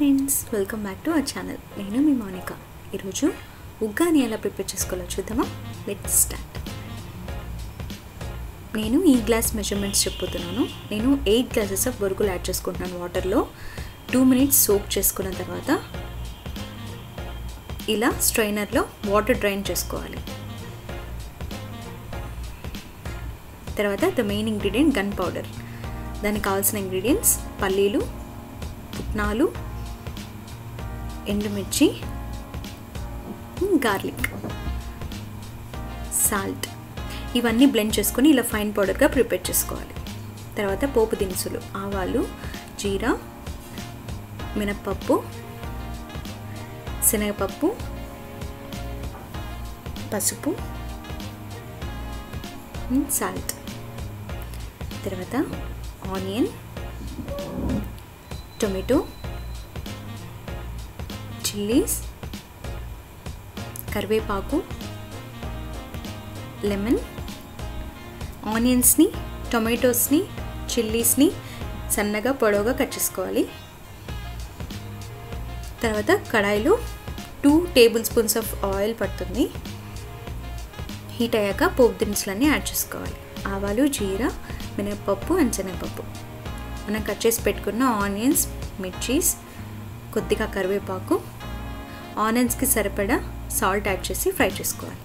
friends welcome back to our channel నేను మీ మౌనిక ఈరోజు ఉగ్గాని ఎలా ప్రిపేర్ చేసుకోవాలో చూద్దామా లెట్ స్టార్ట్ నేను ఈ గ్లాస్ మెజర్మెంట్స్ చెప్పుతున్నాను నేను ఎయిట్ గ్లాసెస్ ఆఫ్ బొరుగులు యాడ్ చేసుకుంటున్నాను వాటర్లో టూ మినిట్స్ సోక్ చేసుకున్న తర్వాత ఇలా స్ట్రైనర్లో వాటర్ డ్రైన్ చేసుకోవాలి తర్వాత the main ingredient gun powder దానికి కావాల్సిన ఇంగ్రీడియంట్స్ పల్లీలు పుట్నాలు ఎండుమిర్చి గార్లిక్ సాల్ట్ ఇవన్నీ బ్లెండ్ చేసుకొని ఇలా ఫైన్ పౌడర్గా ప్రిపేర్ చేసుకోవాలి తర్వాత పోపు దినుసులు ఆవాలు జీరా మినప్పప్పు శనగపప్పు పసుపు సాల్ట్ తర్వాత ఆనియన్ టొమాటో చిల్లీస్ కరివేపాకు లెమన్ ఆనియన్స్ని టొమాటోస్ని చిల్లీస్ని సన్నగా పొడవుగా కట్ చేసుకోవాలి తర్వాత కడాయిలో two tablespoons of oil పడుతుంది హీట్ అయ్యాక పోపు దినుసులన్నీ యాడ్ చేసుకోవాలి ఆవాలు జీరా మినపప్పు అండ్ శనగపప్పు మనం కట్ చేసి పెట్టుకున్న ఆనియన్స్ మిర్చీస్ కొద్దిగా కరివేపాకు ఆనియన్స్కి సరిపడా సాల్ట్ యాడ్ చేసి ఫ్రై చేసుకోవాలి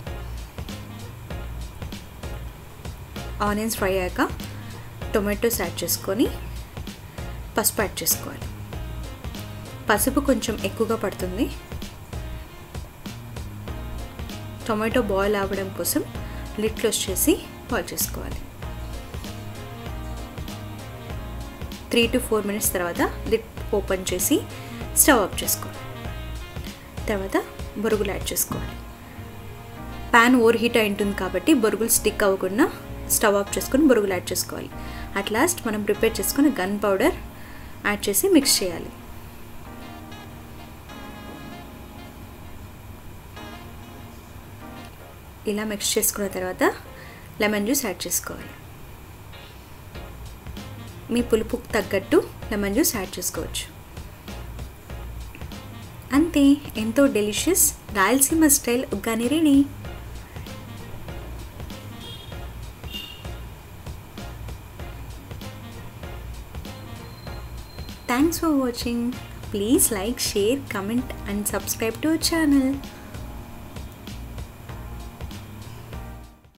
ఆనియన్స్ ఫ్రై అయ్యాక టొమాటోస్ యాడ్ చేసుకొని పసుపు యాడ్ చేసుకోవాలి పసుపు కొంచెం ఎక్కువగా పడుతుంది టొమాటో బాయిల్ అవ్వడం కోసం లిడ్ క్లోజ్ చేసి బాయిల్ చేసుకోవాలి త్రీ టు ఫోర్ మినిట్స్ తర్వాత లిడ్ ఓపెన్ చేసి స్టవ్ ఆఫ్ చేసుకోవాలి తర్వాత బొరుగులు యాడ్ చేసుకోవాలి ప్యాన్ ఓవర్ హీట్ అయి ఉంటుంది కాబట్టి బొరుగులు స్టిక్ అవ్వకుండా స్టవ్ ఆఫ్ చేసుకొని బొరుగులు యాడ్ చేసుకోవాలి అట్ లాస్ట్ మనం ప్రిపేర్ చేసుకుని గన్ పౌడర్ యాడ్ చేసి మిక్స్ చేయాలి ఇలా మిక్స్ చేసుకున్న తర్వాత లెమన్ జ్యూస్ యాడ్ చేసుకోవాలి మీ పులుపుకు తగ్గట్టు లెమన్ జ్యూస్ యాడ్ చేసుకోవచ్చు అంతే ఎంతో delicious Rayalaseema style uggani ready thanks for watching please like share comment and subscribe to our channel